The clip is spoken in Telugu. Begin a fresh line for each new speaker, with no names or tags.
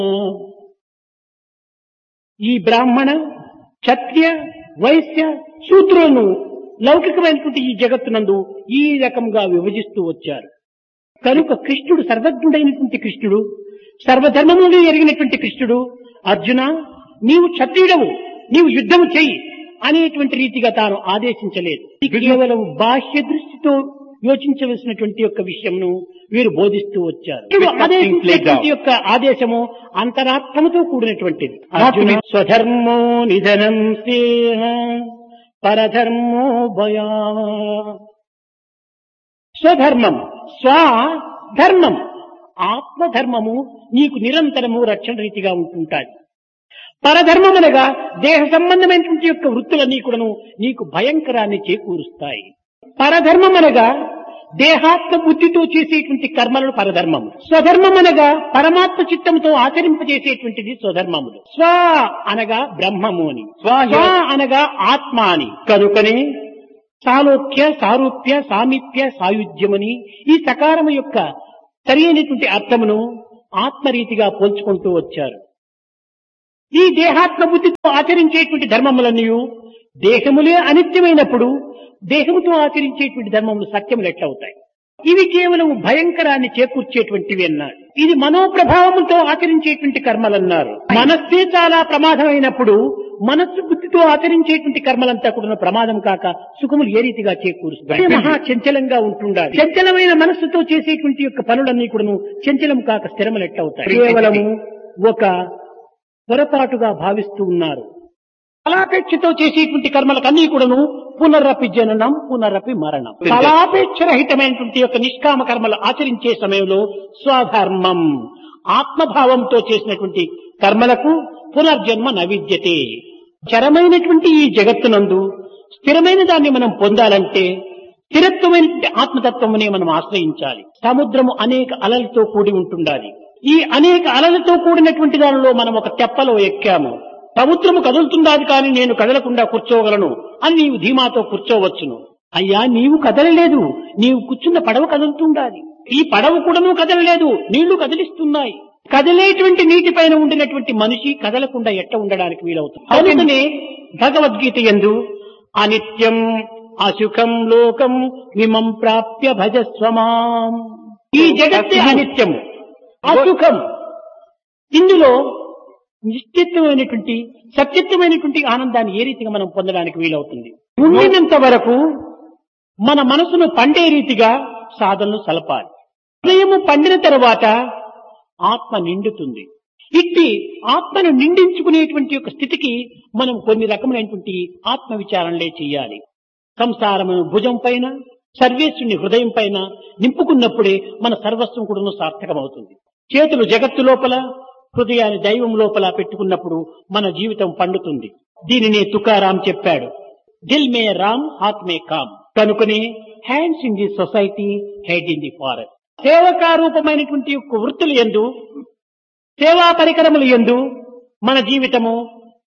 ఈ బ్రాహ్మణ క్షత్రియ వైశ్య శూద్రులను లౌకికమైనటువంటి ఈ జగత్తునందు ఈ రకంగా విభజిస్తూ వచ్చారు కనుక కృష్ణుడు సర్వజ్ఞుడైనటువంటి కృష్ణుడు సర్వధర్మములు ఎరిగినటువంటి కృష్ణుడు అర్జున నీవు క్షత్రియుడవు నీవు యుద్ధము చెయ్యి అనేటువంటి రీతిగా తాను ఆదేశించలేదు ఇది కేవలం బాహ్య దృష్టితో యోచించవలసినటువంటి యొక్క విషయంను వీరు బోధిస్తూ వచ్చారు వీరు ఆదేశించేటువంటి యొక్క ఆదేశము అంతరాత్మతో కూడినటువంటిది అర్జున స్వధర్మో నిధనం స్నేహ పరధర్మో భయా స్వధర్మం స్వధర్మం ఆత్మధర్మము నీకు నిరంతరము రక్షణ రీతిగా ఉంటుంటాది పరధర్మం అనగా దేహ సంబంధమైనటువంటి యొక్క వృత్తులన్నీ కూడాను నీకు భయంకరాన్ని చేకూరుస్తాయి పరధర్మం అనగా దేహాత్మ బుద్ధితో చేసేటువంటి కర్మలను పరధర్మము స్వధర్మం అనగా పరమాత్మ చిత్తంతో ఆచరింపజేసేటువంటిది స్వధర్మములు స్వ అనగా బ్రహ్మము అని స్వ అనగా ఆత్మ అని కనుకనే సాలోక్య సారూప్య సామీప్య సాయుధ్యమని ఈ సకారము యొక్క సరైనటువంటి అర్థమును ఆత్మరీతిగా పోల్చుకుంటూ వచ్చారు ఈ దేహాత్మ బుద్ధితో ఆచరించేటువంటి ధర్మములన్నీ దేహములే అనిత్యమైనప్పుడు దేహముతో ఆచరించేటువంటి ధర్మములు సత్యములు ఎట్లవుతాయి ఇవి కేవలం భయంకరాన్ని చేకూర్చేటువంటివి అన్నారు ఇది మనోప్రభావములతో ఆచరించేటువంటి కర్మలన్నారు మనస్సే చాలా ప్రమాదమైనప్పుడు మనస్సు బుద్ధితో ఆచరించేటువంటి కర్మలంతా కూడా ప్రమాదం కాక సుఖములు ఏ రీతిగా చేకూరుస్తాయి మహా చంచలంగా ఉంటుండాలి చంచలమైన మనస్సుతో చేసేటువంటి యొక్క పనులన్నీ కూడాను చంచలం కాక స్థిరములు ఎట్లవుతాయి కేవలము ఒక పొరపాటుగా భావిస్తూ ఉన్నారు ఫలాపేక్షతో చేసేటువంటి కర్మలకన్నీ కూడాను పునరపి జననం పునరపి మరణం ఫలాపేక్ష రహితమైనటువంటి యొక్క నిష్కామ కర్మలు ఆచరించే సమయంలో స్వధర్మం ఆత్మభావంతో చేసినటువంటి కర్మలకు పునర్జన్మ నవిద్యతే చరమైనటువంటి ఈ జగత్తునందు స్థిరమైన దాన్ని మనం పొందాలంటే స్థిరత్వమైనటువంటి ఆత్మతత్వమునే మనం ఆశ్రయించాలి సముద్రము అనేక అలలతో కూడి ఉంటుండాలి ఈ అనేక అలలతో కూడినటువంటి దానిలో మనం ఒక తెప్పలో ఎక్కాము సముద్రము కదులుతుండాది కానీ నేను కదలకుండా కూర్చోగలను అని నీవు ధీమాతో కూర్చోవచ్చును అయ్యా నీవు కదలలేదు నీవు కూర్చున్న పడవ కదులుతుండాలి ఈ పడవ కూడాను కదలలేదు నీళ్లు కదిలిస్తున్నాయి కదిలేటువంటి నీటి పైన ఉండినటువంటి మనిషి కదలకుండా ఎట్ట ఉండడానికి వీలవుతుంది అందుకనే భగవద్గీత ఎందు అనిత్యం అసుఖం లోకం విమం ప్రాప్య భజస్వమాం ఈ జగత్తే అనిత్యము అసుఖం ఇందులో నిశ్చితమైనటువంటి సత్యత్వమైనటువంటి ఆనందాన్ని ఏ రీతిగా మనం పొందడానికి వీలవుతుంది ఉండినంత వరకు మన మనసును పండే రీతిగా సాధనలు సలపాలి హృదయము పండిన తర్వాత ఆత్మ నిండుతుంది ఇట్టి ఆత్మను నిండించుకునేటువంటి యొక్క స్థితికి మనం కొన్ని రకములైనటువంటి ఆత్మ విచారణలే చేయాలి సంసారమును భుజం పైన సర్వేశ్వరుని హృదయం పైన నింపుకున్నప్పుడే మన సర్వస్వం కూడా సార్థకమవుతుంది చేతులు జగత్తు లోపల హృదయాన్ని దైవం లోపల పెట్టుకున్నప్పుడు మన జీవితం పండుతుంది దీనినే తుకారాం చెప్పాడు దిల్ మే రామ్ హాత్ మే కామ్ కనుకనే hands in the society head in the forest సేవకారూపమైనటువంటి యొక్క వృత్తులు ఎందు సేవా పరికరములు ఎందు మన జీవితము